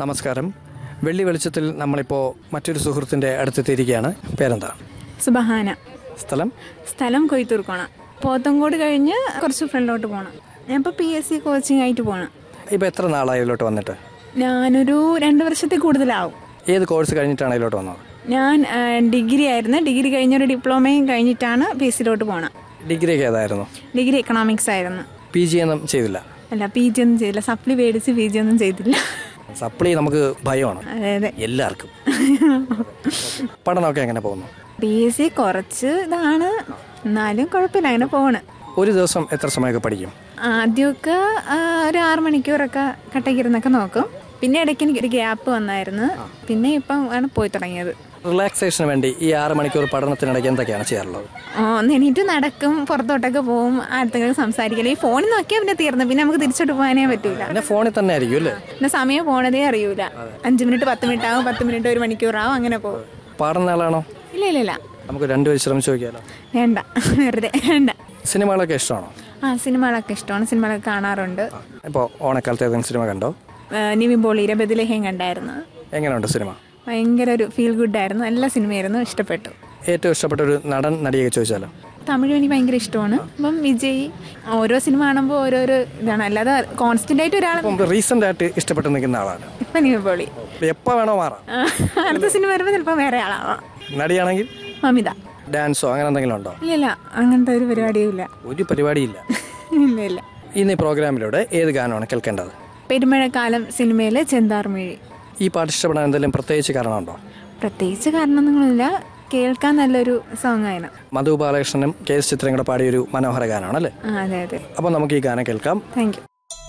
നമസ്കാരം വെള്ളി വെളിച്ചത്തിൽ നമ്മളിപ്പോൾ മറ്റൊരു സുഹൃത്തിൻ്റെ അടുത്തെത്തിയിരിക്കുകയാണ് പേരെന്താണ് സുബഹാന സ്ഥലം സ്ഥലം കൊയ്ത്തൂർക്കോണം പോത്തങ്കോട് കഴിഞ്ഞ് കുറച്ച് ഫ്രണ്ടിലോട്ട് പോകണം ഞാൻ ഇപ്പോൾ പി എസ് സി കോച്ചിങ് ആയിട്ട് പോകണം ഇപ്പോൾ എത്ര നാളായി ഇതിലോട്ട് വന്നിട്ട് ഞാനൊരു രണ്ട് വർഷത്തിൽ കൂടുതലാവും ഏത് കോഴ്സ് കഴിഞ്ഞിട്ടാണ് ഇതിലോട്ട് വന്നത് ഞാൻ ആ, ഡിഗ്രി ആയിരുന്നു ഡിഗ്രി കഴിഞ്ഞൊരു ഡിപ്ലോമയും കഴിഞ്ഞിട്ടാണ് പി എസ് സിയിലോട്ട് പോകണം ഡിഗ്രിയൊക്കെ ഏതായിരുന്നു ഡിഗ്രി എക്കണോമിക്സ് ആയിരുന്നു പി ജി ഒന്നും ചെയ്തില്ല അല്ല പി ജി ഒന്നും ചെയ്തില്ല സപ്ലി മേടിച്ച് പി ജി ഒന്നും ചെയ്തില്ല സപ്ലി നമുക്ക് ഭയമാണ് അതെ അതെ എല്ലാവർക്കും പഠനമൊക്കെ എങ്ങനെ പോകുന്നു പി എസ് സി കുറച്ച് ഇതാണ് എന്നാലും കുഴപ്പമില്ല അങ്ങനെ പോണ് ഒരു ദിവസം എത്ര സമയമൊക്കെ പഠിക്കും ആദ്യമൊക്കെ ആ, ഒരു ആറ് മണിക്കൂറൊക്കെ കട്ടക്കിരുന്നൊക്കെ നോക്കും പിന്നെ ഇടയ്ക്ക് എനിക്ക് ഒരു ഗ്യാപ്പ് വന്നായിരുന്നു പിന്നെ ഇപ്പം ആണ് പോയി തുടങ്ങിയത് റിലാക്സേഷന് വേണ്ടി ഈ ആറ് മണിക്കൂർ പഠനത്തിനിടയ്ക്ക് എന്തൊക്കെയാണ് ചെയ്യാറുള്ളത് ആ, ഒന്ന് എണീറ്റ് നടക്കും പുറത്തോട്ടൊക്കെ പോവും അടുത്തെങ്കിലും സംസാരിക്കില്ല ഈ ഫോണിൽ നോക്കിയാൽ പിന്നെ തീർന്നു പിന്നെ നമുക്ക് തിരിച്ചോട്ട് പോകാനേ പറ്റൂല പിന്നെ ഫോണിൽ തന്നെ ആയിരിക്കും അല്ലേ പിന്നെ സമയം പോണതേ അറിയൂല അഞ്ച് മിനിറ്റ് പത്ത് മിനിറ്റ് ആവും പത്ത് മിനിറ്റ് ഒരു മണിക്കൂറാവും അങ്ങനെ പോകും പാടുന്ന ആളാണോ ഇല്ല ഇല്ല ഇല്ല നമുക്ക് രണ്ടുപേരും ശ്രമിച്ചു നോക്കിയാലോ വേണ്ട വെറുതെ വേണ്ട സിനിമകളൊക്കെ ഇഷ്ടമാണോ ആ സിനിമകളൊക്കെ ഇഷ്ടമാണ് സിനിമകളൊക്കെ കാണാറുണ്ട് ഇപ്പോൾ ഓണക്കാലത്ത് ഏതെങ്കിലും സിനിമ കണ്ടോ ആ, നിവിൻ പോളിയുടെ ബദിലേഹം കണ്ടായിരുന്നു എങ്ങനെയുണ്ട് സിനിമ ഭയങ്കര ഒരു ഫീൽ ഗുഡ് ആയിരുന്നു നല്ല സിനിമയായിരുന്നു ഇഷ്ടപ്പെട്ടു ഏറ്റവും ഇഷ്ടപ്പെട്ട ഒരു നടൻ നടിയൊക്കെ ചോദിച്ചാലോ തമിഴ് എനിക്ക് ഭയങ്കര ഇഷ്ടമാണ് അപ്പം വിജയ് ഓരോ സിനിമ കാണുമ്പോൾ ഓരോരോ ഇതാണ് അല്ലാതെ കോൺസ്റ്റന്റ് ആയിട്ട് ഒരാൾ ഇപ്പം റീസെന്റ് ആയിട്ട് ഇഷ്ടപ്പെട്ട് നിൽക്കുന്ന ആളാണ് ഇപ്പം നിവിൻ പോളി എപ്പോൾ വേണോ മാറാം ആ, അടുത്ത സിനിമ വരുമ്പോൾ ചിലപ്പോൾ വേറെ ആളാവാം നടിയാണെങ്കിൽ മമിത ഡാൻസോ അങ്ങനെ എന്തെങ്കിലും ഉണ്ടോ ഇല്ല ഇല്ല അങ്ങനത്തെ ഒരു പരിപാടിയും ഇല്ല ഒരു പരിപാടിയില്ല ഇല്ല ഇല്ല ഇന്ന് ഈ പ്രോഗ്രാമിലൂടെ ഏത് ഗാനമാണ് കേൾക്കേണ്ടത് പെരുമഴക്കാലം സിനിമയിലെ ചെന്താർമിഴി ഈ പാട്ട് ഇഷ്ടപ്പെടാൻ എന്തെങ്കിലും പ്രത്യേകിച്ച് കാരണമുണ്ടോ പ്രത്യേകിച്ച് കാരണമൊന്നുമില്ല കേൾക്കാൻ നല്ലൊരു സോങ് ആയിരുന്നു മധു ബാലകൃഷ്ണനും കെ എസ് ചിത്രയും കൂടെ പാടിയൊരു മനോഹര ഗാനമാണ് അല്ലേ ആ അതെ അതെ അപ്പോൾ നമുക്ക് ഈ ഗാനം കേൾക്കാം താങ്ക് യു